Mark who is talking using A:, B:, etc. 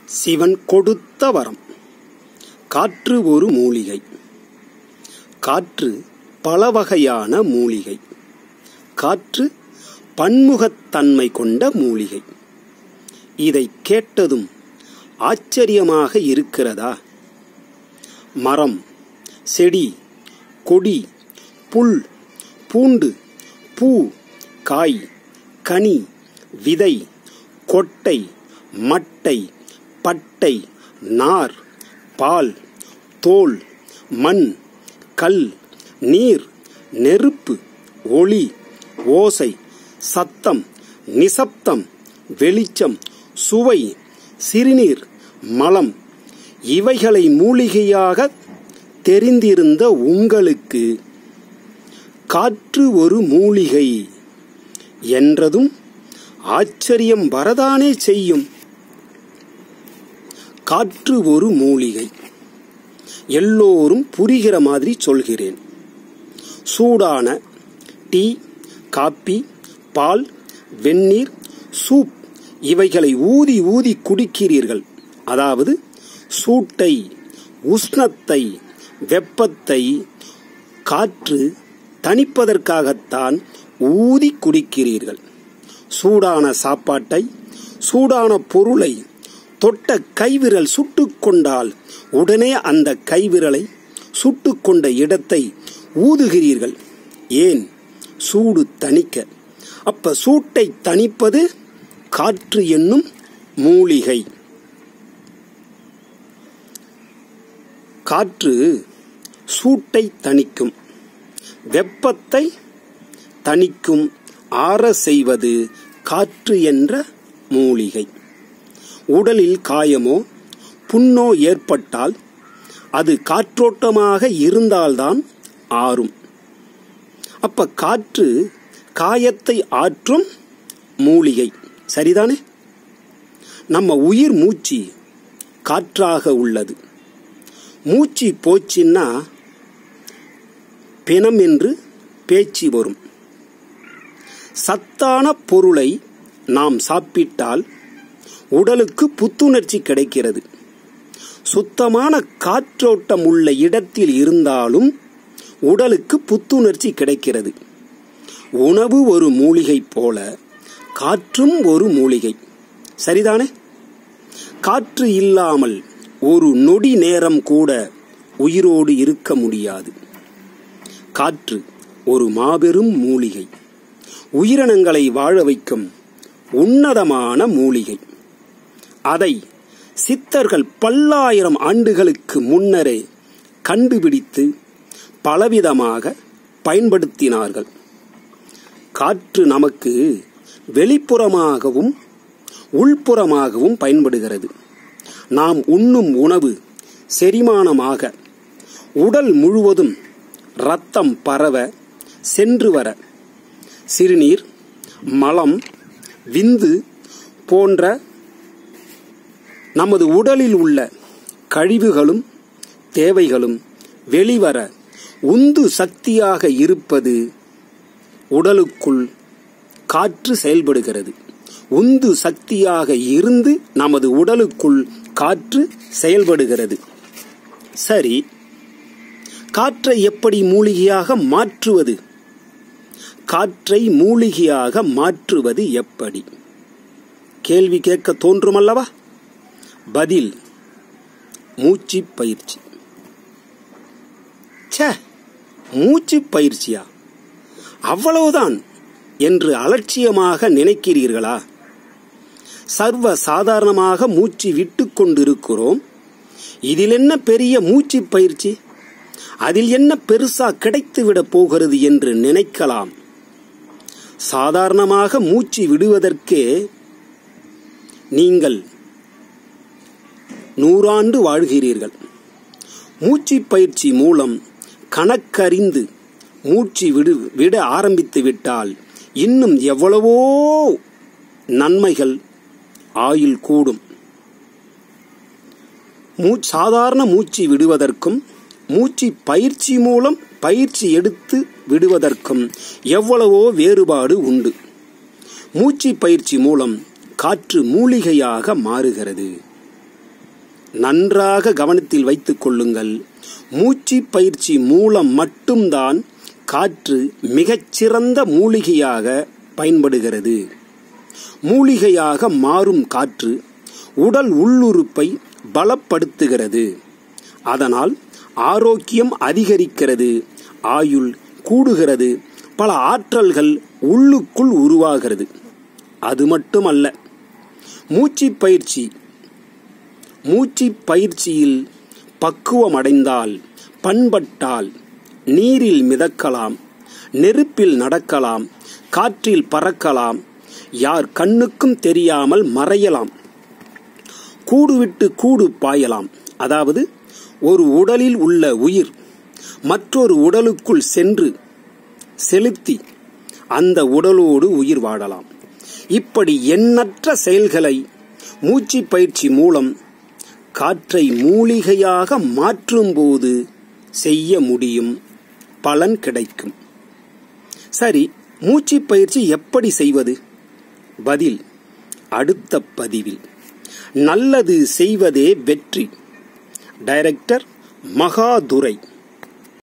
A: சிவன் கொடுத்த வரம் காற்று ஒரு மூலிகை காற்று பல வகையான மூலிகை காற்று பன்முகத்தன்மை கொண்ட மூலிகை இதை கேட்டதும் ஆச்சரியமாக இருக்கிறதா மரம் செடி கொடி புல் பூண்டு பூ காய் கனி விதை கொட்டை மட்டை பட்டை நார் பால் தோல் மண் கல் நீர் நெருப்பு ஒளி ஓசை சத்தம் நிசப்தம் வெளிச்சம் சுவை சிறுநீர் மலம் இவைகளை மூலிகையாக தெரிந்திருந்த உங்களுக்கு காற்று ஒரு மூலிகை என்றதும் ஆச்சரியம் வரதானே செய்யும் காற்று ஒரு மூலிகை எல்லோரும் புரிகிற மாதிரி சொல்கிறேன் சூடான டீ காப்பி பால் வெந்நீர் சூப் இவைகளை ஊதி ஊதி குடிக்கிறீர்கள் அதாவது சூட்டை உஷ்ணத்தை வெப்பத்தை காற்று தணிப்பதற்காகத்தான் ஊதி குடிக்கிறீர்கள் சூடான சாப்பாட்டை சூடான பொருளை தொட்ட கைவிரல் சுட்டுக்கொண்டால் உடனே அந்த கைவிரலை சுட்டுக்கொண்ட இடத்தை ஊதுகிறீர்கள் ஏன் சூடு தணிக்க அப்ப சூட்டை தணிப்பது காற்று என்னும் மூலிகை காற்று சூட்டை தணிக்கும் வெப்பத்தை தணிக்கும் ஆற செய்வது காற்று என்ற மூலிகை உடலில் காயமோ புண்ணோ ஏற்பட்டால் அது காற்றோட்டமாக இருந்தால்தான் ஆறும் அப்ப காற்று காயத்தை ஆற்றும் மூலிகை சரிதானே நம்ம உயிர் மூச்சு காற்றாக உள்ளது மூச்சு போச்சின்னா பிணம் என்று பேச்சு வரும் சத்தான பொருளை நாம் சாப்பிட்டால் உடலுக்கு புத்துணர்ச்சி கிடைக்கிறது சுத்தமான காற்றோட்டம் உள்ள இடத்தில் இருந்தாலும் உடலுக்கு புத்துணர்ச்சி கிடைக்கிறது உணவு ஒரு மூலிகை போல காற்றும் ஒரு மூலிகை சரிதானே காற்று இல்லாமல் ஒரு நொடி நேரம் கூட உயிரோடு இருக்க முடியாது காற்று ஒரு மாபெரும் மூலிகை உயிரினங்களை வாழ வைக்கும் உன்னதமான மூலிகை அதை சித்தர்கள் பல்லாயிரம் ஆண்டுகளுக்கு முன்னரே கண்டுபிடித்து பலவிதமாக பயன்படுத்தினார்கள் காற்று நமக்கு வெளிப்புறமாகவும் உள்புறமாகவும் பயன்படுகிறது நாம் உண்ணும் உணவு செரிமானமாக உடல் முழுவதும் இரத்தம் பரவ சென்று வர சிறுநீர் மலம் விந்து போன்ற நமது உடலில் உள்ள கழிவுகளும் தேவைகளும் வெளிவர உந்து சக்தியாக இருப்பது உடலுக்குள் காற்று செயல்படுகிறது உந்து சக்தியாக இருந்து நமது உடலுக்குள் காற்று செயல்படுகிறது சரி காற்றை எப்படி மூலிகையாக மாற்றுவது காற்றை மூலிகையாக மாற்றுவது எப்படி கேள்வி கேட்க தோன்றுமல்லவா பதில் மூச்சு பயிற்சி சே மூச்சு பயிற்சியா அவ்வளவுதான் என்று அலட்சியமாக நினைக்கிறீர்களா சர்வ சாதாரணமாக மூச்சு விட்டு கொண்டிருக்கிறோம் இதில் என்ன பெரிய மூச்சு பயிற்சி அதில் என்ன பெருசா கிடைத்துவிட போகிறது என்று நினைக்கலாம் சாதாரணமாக மூச்சு விடுவதற்கே நீங்கள் நூறாண்டு வாழ்கிறீர்கள் மூச்சு பயிற்சி மூலம் கணக்கறிந்து மூச்சு விடு விட ஆரம்பித்து விட்டால் இன்னும் எவ்வளவோ நன்மைகள் ஆயுள் கூடும் மூ சாதாரண மூச்சு விடுவதற்கும் மூச்சு பயிற்சி மூலம் பயிற்சி எடுத்து விடுவதற்கும் எவ்வளவோ வேறுபாடு உண்டு மூச்சு பயிற்சி மூலம் காற்று மூலிகையாக மாறுகிறது நன்றாக கவனத்தில் வைத்துக் கொள்ளுங்கள் மூச்சு பயிற்சி மூலம் மட்டும்தான் காற்று மிகச்சிறந்த மூலிகையாக பயன்படுகிறது மூலிகையாக மாறும் காற்று உடல் உள்ளுறுப்பை பலப்படுத்துகிறது அதனால் ஆரோக்கியம் அதிகரிக்கிறது ஆயுள் கூடுகிறது பல ஆற்றல்கள் உள்ளுக்குள் உருவாகிறது அது மட்டுமல்ல மூச்சு பயிற்சி மூச்சு பயிற்சியில் பக்குவமடைந்தால் பண்பட்டால் நீரில் மிதக்கலாம் நெருப்பில் நடக்கலாம் காற்றில் பறக்கலாம் யார் கண்ணுக்கும் தெரியாமல் மறையலாம் கூடு விட்டு கூடு பாயலாம் அதாவது ஒரு உடலில் உள்ள உயிர் மற்றொரு உடலுக்குள் சென்று செலுத்தி அந்த உடலோடு உயிர் வாழலாம் இப்படி எண்ணற்ற செயல்களை மூச்சு பயிற்சி மூலம் காற்றை மூலிகையாக மாற்றும்போது செய்ய முடியும் பலன் கிடைக்கும் சரி மூச்சு பயிற்சி எப்படி செய்வது பதில் அடுத்த பதிவில் நல்லது செய்வதே வெற்றி டைரக்டர் மகாதுரை